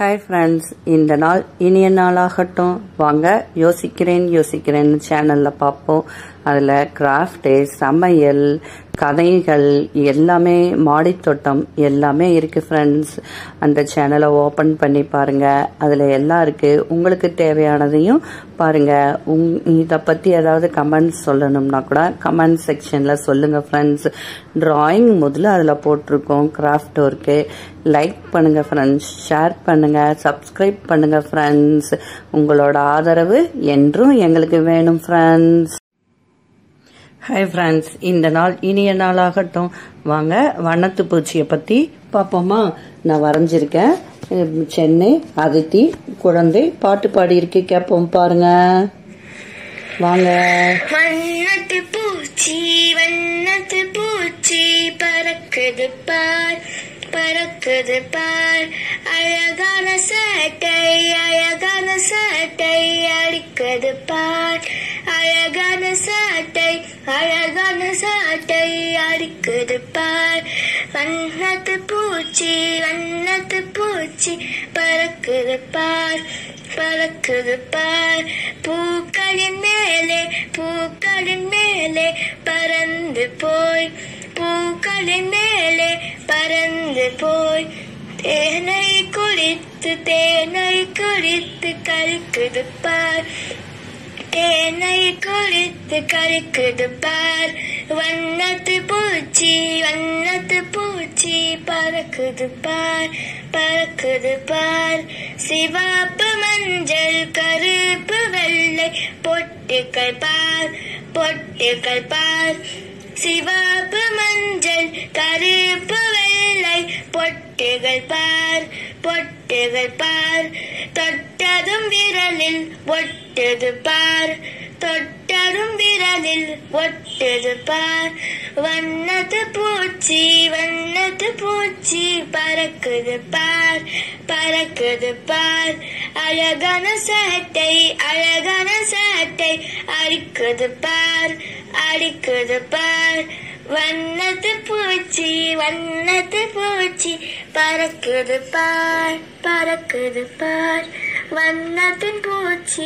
hi friends இந்த நாள் இனிய நாளாகட்டும் வாங்க யோசிக்கிறேன் யோசிக்கிறேன் சேனலில் பார்ப்போம் அதில் கிராஃப்ட்டு சமையல் கதைகள் எல்லாமே மாடித்தோட்டம் எல்லாமே இருக்குது ஃப்ரெண்ட்ஸ் அந்த சேனலை ஓப்பன் பண்ணி பாருங்கள் அதில் எல்லாம் இருக்குது உங்களுக்கு தேவையானதையும் பாருங்கள் உங் இதை பற்றி ஏதாவது கமெண்ட்ஸ் சொல்லணும்னா கூட கமெண்ட் செக்ஷனில் சொல்லுங்கள் ஃப்ரெண்ட்ஸ் ட்ராயிங் முதல்ல அதில் போட்டிருக்கோம் கிராஃப்ட் ஒர்க்கு லைக் பண்ணுங்கள் ஃப்ரெண்ட்ஸ் ஷேர் பண்ணுங்கள் சப்ஸ்கிரைப் பண்ணுங்கள் ஃப்ரெண்ட்ஸ் உங்களோட ஆதரவு என்றும் எங்களுக்கு வேணும் ஃப்ரெண்ட்ஸ் ஹாய் ஃப்ரெண்ட்ஸ் இந்த நாள் இனிய நாளாகட்டும் வாங்க வண்ணத்து பூச்சியை பற்றி பார்ப்போமா நான் வரைஞ்சிருக்கேன் சென்னை அதித்தி குழந்தை பாட்டு பாடியிருக்கு கேட்போம் பாருங்க வாங்க வண்ணத்து பூச்சி வண்ணத்து பூச்சி பறக்குது பார் பறக்குது பார் அழகான சட்டை அழகான சட்டை அடிக்குது பார் அழகான சட்டை அழகான சட்டை அடிக்குது பார் வண்ணத்து பூச்சி வண்ணத்து பூச்சி பறக்குது பார் பறக்குது பார் பூக்களின் மேலே பூக்களின் மேலே பறந்து போய் பூக்களின் மேலே பறந்து போய் தேனை குடித்து தேனை குடித்து கழிக்குது பார் தேனை குடித்து கழிக்குது பார் வண்ணத்து பூச்சி வண்ணத்து பூச்சி பறக்குது பார் பறக்குது பார் சிவப்பு மஞ்சள் கருப்பு வெள்ளை பொட்டுக்கள் பார் பொட்டுக்கள் பார் சிவப்பு மஞ்சள் கருப்பு வெள்ளை பொட்டுகள் பார் பொட்டுகள் பார் தொட்டதும் விரலில் ஒட்டது பார் தொட்டதும் விரலில் ஒட்டது பார் வண்ணத்து பூச்சி வண்ணத்து பூச்சி பறக்குது பார் பறக்குது பார் அழகான சட்டை அழகான சட்டை அடிக்குது பார் அடிக்குது பார் வண்ணத்து பூச்சி வண்ணத்து பூச்சி பறக்குது பார் பறக்குது பார் வண்ணத்தின் பூச்சி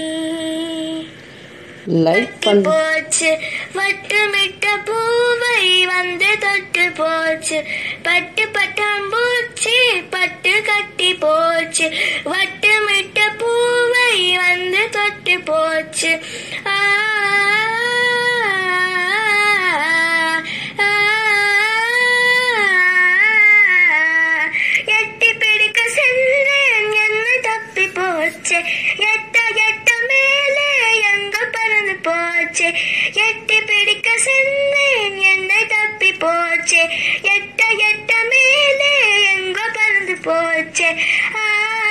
லைக் தொட்டு பண்ண போச்சு வட்டமிட்ட பூவை வந்து தொட்டு போச்சு பட்டு பட்டாம்பூச்சி பட்டு கட்டி போச்சு வட்டமிட்ட பூவை வந்து தொட்டு போச்சு ஆ, ஆ, எட்டி பிடிக்க சென்றேன் என்ன தப்பி போச்சு எட்ட எட்ட மேலே எங்க பறந்து போச்சு எட்டி பிடிக்க சென்றேன் என்னை தப்பி போச்சு எட்ட எட்ட மேலே எங்க பறந்து போச்சு ஆ,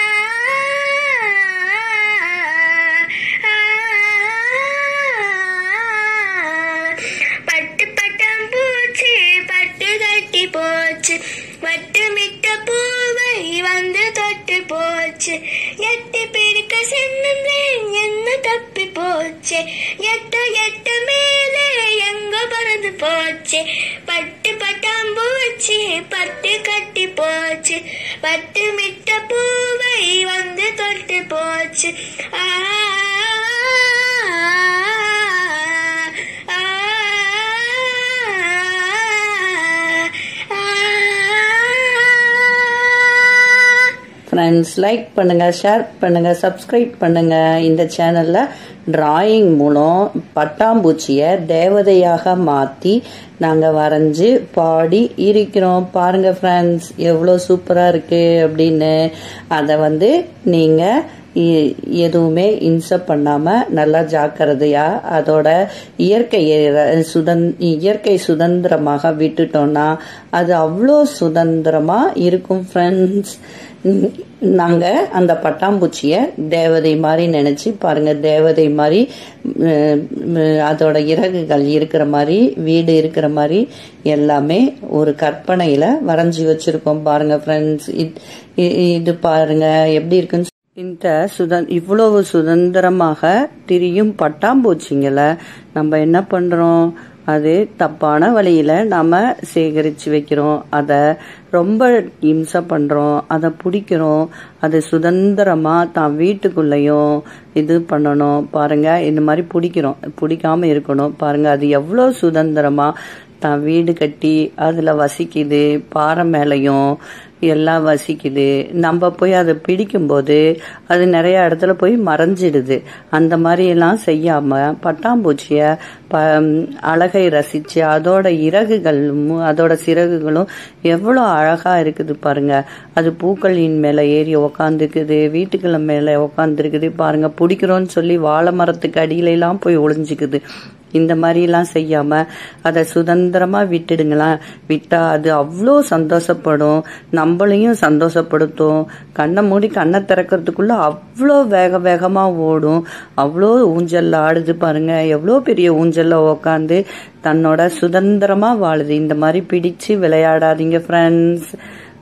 ஆ, பட்டு பட்டம் பூச்சி பட்டு கட்டி போச்சு வட்டுமிட்ட பூவை வந்து தொட்டு போச்சு எட்டி பிடிக்க சென்றேன் என்ன தப்பி போச்சு எட்ட எட்ட மேலே எங்க பறந்து போச்சு பட்டு பட்டாம்பூச்சி பட்டு கட்டி போச்சு வட்டுமிட்ட பூவை வந்து தொட்டு போச்சு ஆ ஆ, ஃப்ரெண்ட்ஸ் லைக் பண்ணுங்க ஷேர் பண்ணுங்க சப்ஸ்கிரைப் பண்ணுங்க இந்த சேனல்ல டிராயிங் மூலம் பட்டாம்பூச்சியை தேவதையாக மாற்றி நாங்கள் வரைஞ்சி பாடி இருக்கிறோம் பாருங்க ஃப்ரெண்ட்ஸ் எவ்வளோ சூப்பராக இருக்கு அப்படின்னு அதை வந்து நீங்கள் இ- எதுவுமே இன்சப் பண்ணாமல் நல்லா ஜாக்கிரதையாக அதோட இயற்கையை ர- சுதந் இயற்கை சுதந்திரமாக விட்டுட்டோம்னா அது அவ்வளோ சுதந்திரமாக இருக்கும் ஃப்ரெண்ட்ஸ் நாங்கள் அந்த பட்டாம்பூச்சியை தேவதை மாதிரி நினச்சி பாருங்கள் தேவதை மாதிரி ம், ம், அதோட இறகுகள் இருக்கிற மாதிரி வீடு இருக்கிற மாதிரி எல்லாமே ஒரு கற்பனையில் வரைஞ்சி வச்சுருக்கோம் பாருங்கள் ஃப்ரெண்ட்ஸ் இது பாருங்க எப்படி இருக்குன்னு இந்த சுதன் இவ்வளவு சுதந்திரமாக திரியும் பட்டாம்பூச்சிங்களை நம்ம என்ன பண்ணுறோம் அது தப்பான வழியில நாம சேகரிச்சு வைக்கிறோம் அதை ரொம்ப இம்சை பண்றோம் அதை பிடிக்கிறோம் அது சுதந்திரமா தான் வீட்டுக்குள்ளேயும் இது பண்ணணும் பாருங்க இந்த மாதிரி பிடிக்கிறோம் பிடிக்காம இருக்கணும் பாருங்க அது எவ்வளோ சுதந்திரமா தான் வீடு கட்டி அதுல வசிக்குது பாறை மேலையும் எல்லாம் வசிக்குது நம்ம போய் அதை பிடிக்கும்போது அது நிறைய இடத்துல போய் மறைஞ்சிடுது அந்த மாதிரி எல்லாம் செய்யாம பட்டாம்பூச்சிய ப அழகை ரசிச்சு அதோட இறகுகளும் அதோட சிறகுகளும் எவ்வளோ அழகா இருக்குது பாருங்க அது பூக்களின் மேல ஏறி உக்காந்துக்குது வீட்டுக்குள்ள மேல உக்காந்துருக்குது பாருங்க பிடிக்கிறோன்னு சொல்லி வாழை மரத்துக்கு அடியில எல்லாம் போய் ஒளிஞ்சுக்குது இந்த மாதிரிலாம் செய்யாம அதை சுதந்திரமா விட்டுடுங்களேன் விட்டா அது அவ்வளோ சந்தோஷப்படும் நம்மளையும் சந்தோஷப்படுத்தும் கண்ணை மூடி கண்ணை திறக்கிறதுக்குள்ள அவ்வளோ வேக வேகமா ஓடும் அவ்வளோ ஊஞ்சல்ல ஆடுது பாருங்க எவ்வளோ பெரிய ஊஞ்சல்ல உக்காந்து தன்னோட சுதந்திரமா வாழுது இந்த மாதிரி பிடிச்சு விளையாடாதீங்க ஃப்ரெண்ட்ஸ்